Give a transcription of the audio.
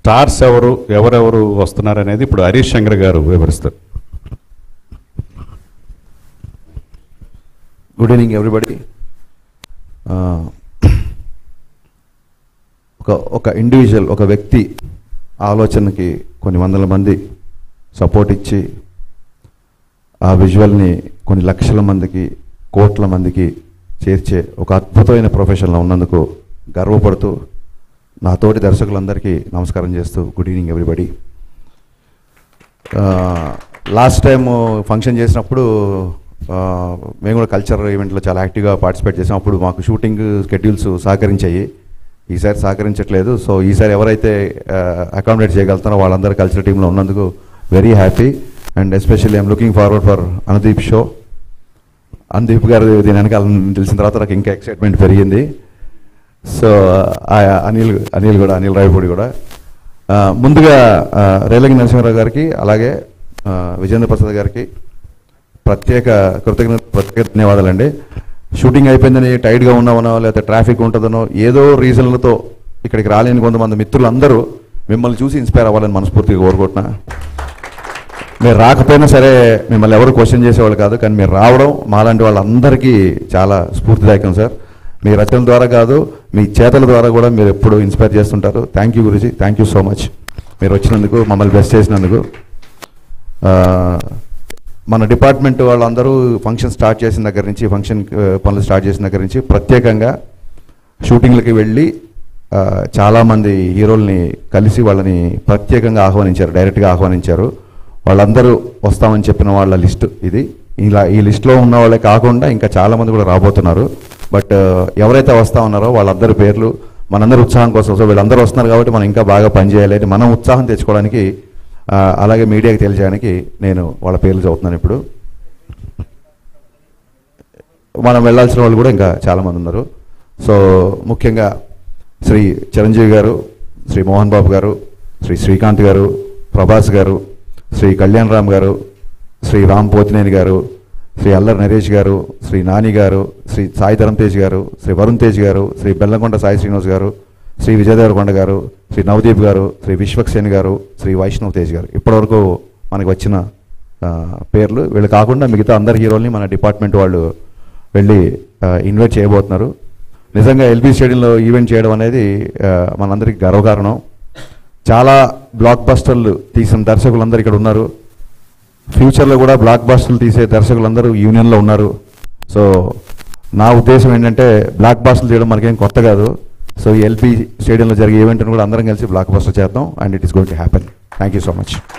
stars ఎవరు ఎవరెవరు వస్తున్నారు అనేది ఇప్పుడు హరీష్ శంకర్ గారు వివరిస్తారు గుడ్ ఈవినింగ్ ఎవ్రీబడి ఒక ఒక ఇండివిజువల్ ఒక వ్యక్తి ఆలోచనకి కొన్ని వందల మంది సపోర్ట్ ఇచ్చి ఆ విజువల్ని కొన్ని లక్షల మందికి కోట్ల మందికి చేర్చే ఒక అద్భుతమైన ప్రొఫెషన్లో ఉన్నందుకు గర్వపడుతూ నా తోటి దర్శకులందరికీ నమస్కారం చేస్తూ good evening everybody last time function చేసినప్పుడు ఆ, మేము కూడా కల్చర్ ఈవెంట్లో చాలా యాక్టివ్గా పార్టిసిపేట్ చేసాం అప్పుడు మాకు షూటింగ్ స్కెడ్యూల్స్ సహకరించాయి ఈసారి సహకరించట్లేదు సో ఈసారి ఎవరైతే అకామిడేట్ చేయగలుగుతారో వాళ్ళందరూ కల్చర్ టీంలో ఉన్నందుకు very happy and especially I'm looking forward for Anudeep show Anudeep garu దీని వెనకాల తెలిసిన తర్వాత నాకు ఇంకా ఎక్సైట్మెంట్ పెరిగింది సో ఆ అనిల్ అనిల్ కూడా అనిల్ రాయపూడి కూడా ఆ, ముందుగా ఆ, రేలంగి నరసింహారావు గారికి అలాగే ఆ, విజేంద్ర ప్రసాద్ గారికి ప్రత్యేక కృతజ్ఞత ప్రత్యేక ధన్యవాదాలండి షూటింగ్ అయిపోయిందని టైట్గా ఉన్నామనో లేకపోతే ట్రాఫిక్ ఉంటుందనో ఏదో రీజన్లతో ఇక్కడికి రాలేని కొంతమంది మిత్రులు అందరూ మిమ్మల్ని చూసి ఇన్స్పైర్ అవ్వాలని మనస్ఫూర్తిగా కోరుకుంటున్నా మీరు రాకపోయినా సరే మిమ్మల్ని ఎవరు క్వశ్చన్ చేసేవాళ్ళు కాదు కానీ మీరు రావడం మాలాంటి వాళ్ళందరికీ చాలా స్ఫూర్తిదాయకం సార్ మీ రచనల ద్వారా కాదు మీ చేతల ద్వారా కూడా మీరు ఎప్పుడు ఇన్స్పైర్ చేస్తుంటారు thank you guruji thank you so much మీరు వచ్చినందుకు మమ్మల్ని బెస్ట్ చేసినందుకు ఆ, మన డిపార్ట్మెంట్ వాళ్ళందరూ ఫంక్షన్ స్టార్ట్ చేసిన దగ్గర నుంచి ఫంక్షన్ ఆ, పనులు స్టార్ట్ చేసిన దగ్గర నుంచి ప్రత్యేకంగా షూటింగ్లకి వెళ్ళి ఆ, చాలామంది హీరోల్ని కలిసి వాళ్ళని ప్రత్యేకంగా ఆహ్వానించారు డైరెక్ట్గా ఆహ్వానించారు వాళ్ళందరూ వస్తామని చెప్పిన వాళ్ళ లిస్ట్ ఇది ఇలా ఈ లిస్ట్లో ఉన్న వాళ్ళే కాకుండా ఇంకా చాలామంది కూడా రాబోతున్నారు బట్ ఎవరైతే వస్తా ఉన్నారో వాళ్ళందరి పేర్లు మనందరి ఉత్సాహం కోసం సో వీళ్ళందరూ వస్తున్నారు కాబట్టి మనం ఇంకా బాగా పనిచేయాలి అని మనం ఉత్సాహం తెచ్చుకోవడానికి ఆ, అలాగే మీడియాకి తెలియజేయడానికి నేను వాళ్ళ పేర్లు చదువుతున్నాను ఇప్పుడు మనం వెళ్ళాల్సిన వాళ్ళు కూడా ఇంకా చాలామంది ఉన్నారు సో ముఖ్యంగా శ్రీ చిరంజీవి గారు శ్రీ మోహన్ బాబు గారు శ్రీ శ్రీకాంత్ గారు ప్రభాస్ గారు శ్రీ కళ్యాణ్ రామ్ గారు శ్రీ రామ్ పోతినేని గారు శ్రీ అల్లరి నరేష్ గారు శ్రీ నాని గారు శ్రీ సాయి ధరం తేజ్ గారు శ్రీ వరుణ్ తేజ్ గారు శ్రీ బెల్లంకొండ సాయి శ్రీనివాస్ గారు శ్రీ విజయదేవరకొండ గారు శ్రీ నవదీప్ గారు శ్రీ విశ్వక్సేన్ గారు శ్రీ వైష్ణవ్ తేజ్ గారు ఇప్పటివరకు మనకి వచ్చిన ఆ, పేర్లు వీళ్ళు కాకుండా మిగతా అందరి హీరోల్ని మన డిపార్ట్మెంట్ వాళ్ళు వెళ్ళి ఇన్వైట్ చేయబోతున్నారు నిజంగా ఎల్బీ స్టేడియంలో ఈవెంట్ చేయడం అనేది ఆ, మనందరికీ గర్వకారణం చాలా బ్లాక్ బస్టర్లు తీసిన దర్శకులందరూ ఇక్కడ ఉన్నారు ఫ్యూచర్లో కూడా బ్లాక్ బస్టర్లు తీసే దర్శకులందరూ యూనియన్లో ఉన్నారు సో నా ఉద్దేశం ఏంటంటే బ్లాక్ బస్టర్లు చేయడం మనకేం కొత్త కాదు సో ఈ ఎల్పీ స్టేడియంలో జరిగే ఈవెంట్ని కూడా అందరం కలిసి బ్లాక్ బస్టర్ చేద్దాం and it is going to happen thank you so much